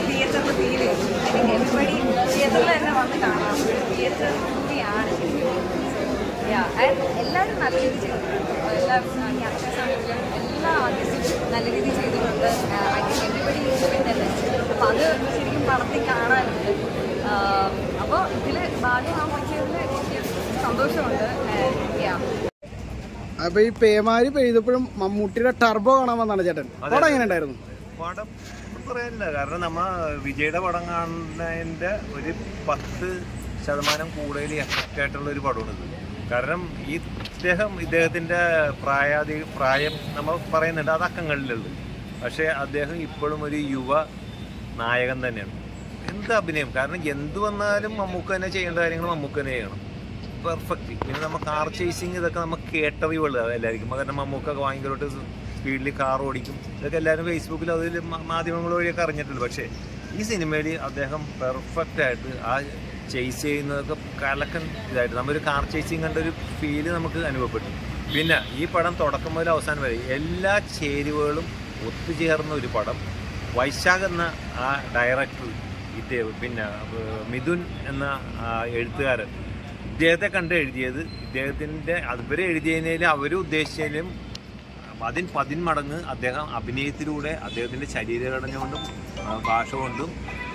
തിയേറ്ററിൽ ഫീൽ ചെയ്യും I think everybody തിയേറ്ററിൽ തന്നെ വന്ന് കാണാം തിയേറ്റർ മൂവിയാണ് ശരിക്കും Yeah, and എല്ലാവരും നല്ല രീതിയിൽ ചെയ്തിട്ടുണ്ട് എല്ലാ ആക്ടേഴ്സ് ആണെങ്കിലും എല്ലാ ആർട്ടിസ്റ്റും നല്ല രീതിയിൽ ചെയ്തിട്ടുണ്ട് ഐ തിങ്ക് എവരിബഡി ഇൻഡിപെൻഡൻ്റ് അപ്പോൾ അത് ശരിക്കും പടത്തിൽ കാണാനുണ്ട് അപ്പോൾ ഇതിൽ ഭാഗ്യമാകാൻ പറ്റിയതിൽ എനിക്ക് സന്തോഷമുണ്ട് യാ അപ്പൊ ഈ പേമാരി പെയ്തപ്പോഴും മമ്മൂട്ടിയുടെ ടർബോ കാണാൻ വന്നാണ് ചേട്ടൻ പടം എങ്ങനെ ഉണ്ടായിരുന്നു പടം ഒന്നും പറയാനില്ല കാരണം നമ്മ വിജയുടെ പടം കാണുന്നതിന്റെ ഒരു പത്ത് ശതമാനം കൂടുതൽ എഫക്റ്റ് ആയിട്ടുള്ള ഒരു പടമാണ് ഇത് കാരണം ഈ ഇദ്ദേഹം ഇദ്ദേഹത്തിന്റെ പ്രായാധി പ്രായം നമ്മൾ പറയുന്നുണ്ട് അത് അക്കങ്ങളിലുള്ളൂ പക്ഷേ അദ്ദേഹം ഇപ്പോഴും ഒരു യുവ നായകൻ തന്നെയാണ് എന്ത് അഭിനയം കാരണം എന്ത് വന്നാലും മമ്മൂക്ക തന്നെ ചെയ്യേണ്ട കാര്യങ്ങൾ മമ്മൂക്ക തന്നെ ചെയ്യണം പെർഫെക്റ്റ് പിന്നെ നമ്മൾ കാർ ചേസിങ് ഇതൊക്കെ നമുക്ക് കേട്ടറിവുള്ളൂ എല്ലാവർക്കും കാരണം മമ്മൂക്ക ഭയങ്കരമായിട്ട് സ്പീഡിൽ കാർ ഓടിക്കും ഇതൊക്കെ എല്ലാവരും ഫേസ്ബുക്കിൽ അതിൽ മാധ്യമങ്ങൾ വഴിയൊക്കെ അറിഞ്ഞിട്ടുണ്ട് പക്ഷേ ഈ സിനിമയിൽ അദ്ദേഹം പെർഫെക്റ്റ് ആയിട്ട് ആ ചേസ് ചെയ്യുന്നതൊക്കെ കലക്കൻ ഇതായിട്ട് നമ്മൊരു കാർ ചേസിങ് കണ്ട ഒരു ഫീല് നമുക്ക് അനുഭവപ്പെട്ടു പിന്നെ ഈ പടം തുടക്കം മുതൽ അവസാനം വരെ എല്ലാ ചേരുവകളും ഒത്തുചേർന്ന ഒരു പടം വൈശാഖ് എന്ന ആ ഡയറക്ടർ ഇദ്ദേഹം പിന്നെ ഏർ മിഥുൻ എന്ന ആ എഴുത്തുകാരൻ ഇദ്ദേഹത്തെ കണ്ട് എഴുതിയത് ഇദ്ദേഹത്തിൻ്റെ അതുവരെ എഴുതിയതിനേലും അവർ ഉദ്ദേശിച്ചതിലും അതിൻ പതിന്മടങ്ങ് അദ്ദേഹം അഭിനയത്തിലൂടെ അദ്ദേഹത്തിൻ്റെ ശരീരഘടന കൊണ്ടും ആ, ഭാഷ കൊണ്ടും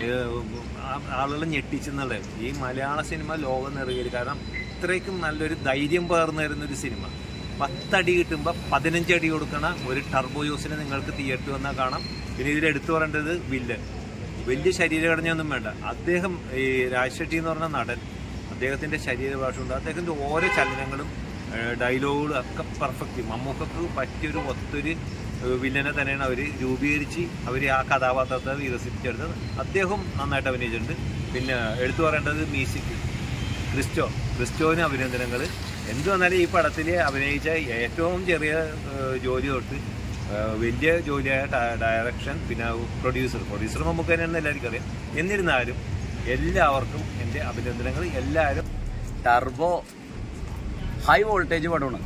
ആളുകളെ ഞെട്ടിച്ചെന്നുള്ളത് ഈ മലയാള സിനിമ ലോകം നിറയിൽ കാരണം ഇത്രയ്ക്കും നല്ലൊരു ധൈര്യം പകർന്നു തരുന്ന ഒരു സിനിമ പത്തടി കിട്ടുമ്പോൾ പതിനഞ്ച് അടി കൊടുക്കണ ഒരു ടർബോ യൂസിനെ നിങ്ങൾക്ക് തിയേറ്റർ വന്നാൽ കാണാം പിന്നെ ഇതിൽ എടുത്തു പറയേണ്ടത് വില്ലൻ വലിയ ശരീരഘടനയൊന്നും വേണ്ട അദ്ദേഹം ഈ രാജശെട്ടി എന്ന് പറഞ്ഞ നടൻ അദ്ദേഹത്തിൻ്റെ ശരീരഭാഷ ഉണ്ട് അദ്ദേഹത്തിൻ്റെ ഓരോ ചലനങ്ങളും ഡയലോഗുകളും ഒക്കെ പെർഫെക്റ്റ് മമ്മൂക്കക്ക് പറ്റിയൊരു ഒത്തൊരു ഏഹ്, വില്ലനെ തന്നെയാണ് അവർ രൂപീകരിച്ച് അവർ ആ കഥാപാത്രത്തെ വികസിപ്പിച്ചെടുത്തത് അദ്ദേഹം നന്നായിട്ട് അഭിനയിച്ചിട്ടുണ്ട് പിന്നെ എടുത്തു പറയേണ്ടത് മ്യൂസിക് ക്രിസ്റ്റോ ക്രിസ്റ്റോവിന് അഭിനന്ദനങ്ങൾ എന്ത് വന്നാലും ഈ പടത്തിൽ അഭിനയിച്ച ഏറ്റവും ചെറിയ ഏഹ്, ജോലി തൊട്ട് ഏഹ്, വലിയ ജോലിയായ ഡ- ഡയറക്ഷൻ പിന്നെ പ്രൊഡ്യൂസർ പ്രൊഡ്യൂസർ നമുക്ക് തന്നെയാണെന്ന് എല്ലാവർക്കും അറിയാം എന്നിരുന്നാലും എല്ലാവർക്കും എൻ്റെ അഭിനന്ദനങ്ങൾ എല്ലാവരും ടർബോ ഹൈ വോൾട്ടേജ് പടമാണ്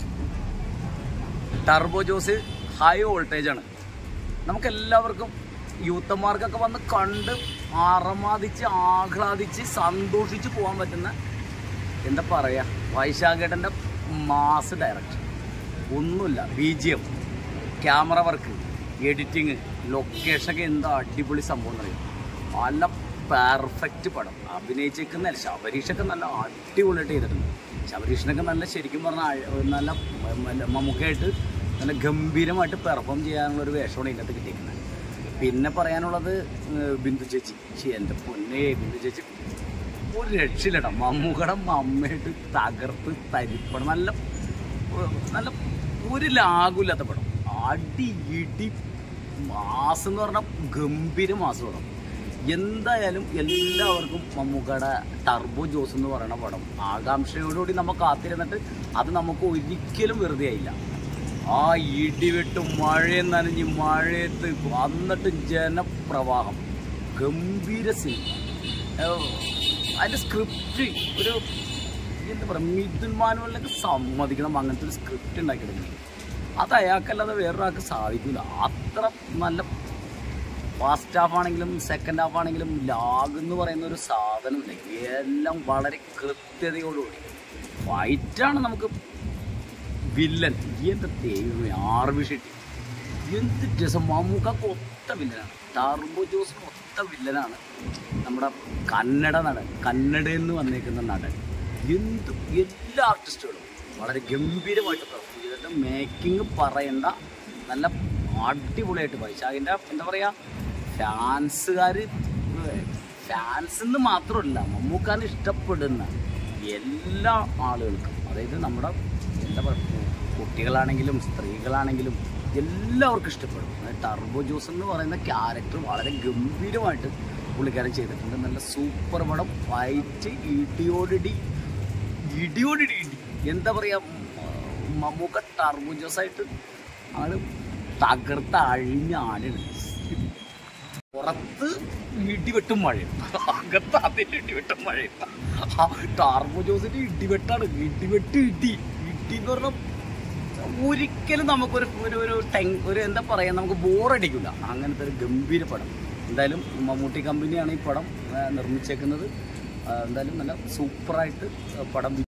ടർബോ ജോസ് ഹൈ വോൾട്ടേജ് ആണ് നമുക്ക് എല്ലാവർക്കും യൂത്തന്മാർക്കൊക്കെ വന്ന് കണ്ട് ആറമാദിച്ച് ആഹ്ലാദിച്ച് സന്തോഷിച്ച് പോകാൻ പറ്റുന്ന എന്താ പറയുക വൈശാഖേട്ടൻ്റെ മാസ് ഡയറക്ഷൻ ഒന്നുമില്ല B G M camera work editing ലൊക്കേഷനൊക്കെ എന്താ അടിപൊളി സംഭവം എന്നറിയാം നല്ല പെർഫെക്റ്റ് പടം അഭിനയിച്ചേക്കുന്ന ശബരീഷൊക്കെ നല്ല അടിപൊളിയായിട്ട് ചെയ്തിട്ടുണ്ട് ശബരീഷിനൊക്കെ നല്ല ശരിക്കും പറഞ്ഞാൽ നല്ല നല്ല മമ്മൂക്കായിട്ട് നല്ല ഗംഭീരമായിട്ട് പെർഫോം ചെയ്യാനുള്ള ഒരു വേഷമാണ് ഇതിനകത്ത് കിട്ടിയിരിക്കുന്നത് പിന്നെ പറയാനുള്ളത് ഏഹ് ബിന്ദു ചേച്ചി ശ്ശി, എൻ്റെ പൊന്നേ ബിന്ദു ചേച്ചി ഒരു രക്ഷയില്ലടാ മമ്മൂക്കട മമ്മയായിട്ട് തകർത്ത് തരിപ്പണം നല്ല നല്ല ഒരു ലാഗുമില്ലാത്ത പടം അടി ഇടി മാസം എന്ന് പറഞ്ഞാൽ ഗംഭീര മാസം പടം എന്തായാലും എല്ലാവർക്കും മമ്മൂക്കയുടെ ടർബോ ജോസ് എന്ന് പറയുന്ന പടം ആകാംക്ഷയോടുകൂടി നമ്മൾ കാത്തിരുന്നിട്ട് അത് നമുക്ക് ഒരിക്കലും വെറുതെ ആയില്ല ആ ഇടിവെട്ടും മഴയും നനഞ്ഞ് മഴയത്ത് വന്നിട്ട് ജനപ്രവാഹം ഗംഭീര സിനിമ ഏഹ് അതിൻ്റെ സ്ക്രിപ്റ്റ് ഒരു എന്താ പറയുക മിഥുൻ മാനുവലിനൊക്കെ സമ്മതിക്കണം അങ്ങനത്തെ ഒരു സ്ക്രിപ്റ്റ് ഉണ്ടാക്കിയെടുക്കുന്നത് അത് അയാൾക്കല്ലാതെ വേറൊരാൾക്ക് സാധിക്കില്ല അത്ര നല്ല ഫസ്റ്റ് ഹാഫ് ആണെങ്കിലും സെക്കൻഡ് ഹാഫ് ആണെങ്കിലും ലാഗ് എന്ന് പറയുന്ന ഒരു സാധനമില്ല എല്ലാം വളരെ കൃത്യതയോടുകൂടി ഫൈറ്റാണ് നമുക്ക് വില്ലൻ എന്താ ദൈവമേ ആർവി ഷെട്ടി എന്ത് രസം മമ്മൂക്കൊക്കെ ഒത്ത വില്ലനാണ് ടർബോ ജോസിന് ഒത്ത വില്ലനാണ് നമ്മുടെ കന്നഡ നടൻ കന്നഡയിൽ നിന്ന് വന്നേക്കുന്ന നടൻ എന്ത് എല്ലാ ആർട്ടിസ്റ്റുകളും വളരെ ഗംഭീരമായിട്ട് പെർഫോം ചെയ്തിട്ട് മേക്കിംഗ് പറയേണ്ട നല്ല അടിപൊളിയായിട്ട് വൈശാഖിൻ്റെ എന്താ പറയുക ഫാൻസുകാർ ഫാൻസ് എന്ന് മാത്രമല്ല മമ്മൂക്കാനെ ഇഷ്ടപ്പെടുന്ന എല്ലാ ആളുകൾക്കും അതായത് നമ്മുടെ എന്താ പറയുക കുട്ടികളാണെങ്കിലും സ്ത്രീകളാണെങ്കിലും എല്ലാവർക്കും ഇഷ്ടപ്പെടും അതായത് ടർബോ ജോസ് എന്ന് പറയുന്ന ക്യാരക്ടർ വളരെ ഗംഭീരമായിട്ട് പുള്ളിക്കാരൻ ചെയ്തിട്ടുണ്ട് നല്ല സൂപ്പർ പടം ഫൈറ്റ് ഇടിയോടിടി ഇടിയോടിടി ഇടി എന്താ പറയുക മമ്മൂക്ക ടർബോ ജോസ് ആയിട്ട് ആണ് തകർത്ത് അഴിഞ്ഞ ആടാണ് പുറത്ത് ഇടിവെട്ടും മഴയും അകത്ത് അതിന്റെ ഇടിവെട്ടും മഴയും ആ ടാർബോ ജോസിന്റെ ഇടിവെട്ടാണ് ഇടിവെട്ട് ഇടി ഇടി എന്ന് പറഞ്ഞാൽ ഒരിക്കലും നമുക്കൊരു ഒരു ഒരു ടെങ് ഒരു എന്താ പറയാ നമുക്ക് ബോറടിക്കില്ല അങ്ങനത്തെ ഒരു ഗംഭീര പടം എന്തായാലും മമ്മൂട്ടി കമ്പനിയാണ് ഈ പടം ആ, നിർമ്മിച്ചേക്കുന്നത് ആ, എന്തായാലും നല്ല സൂപ്പറായിട്ട് പടം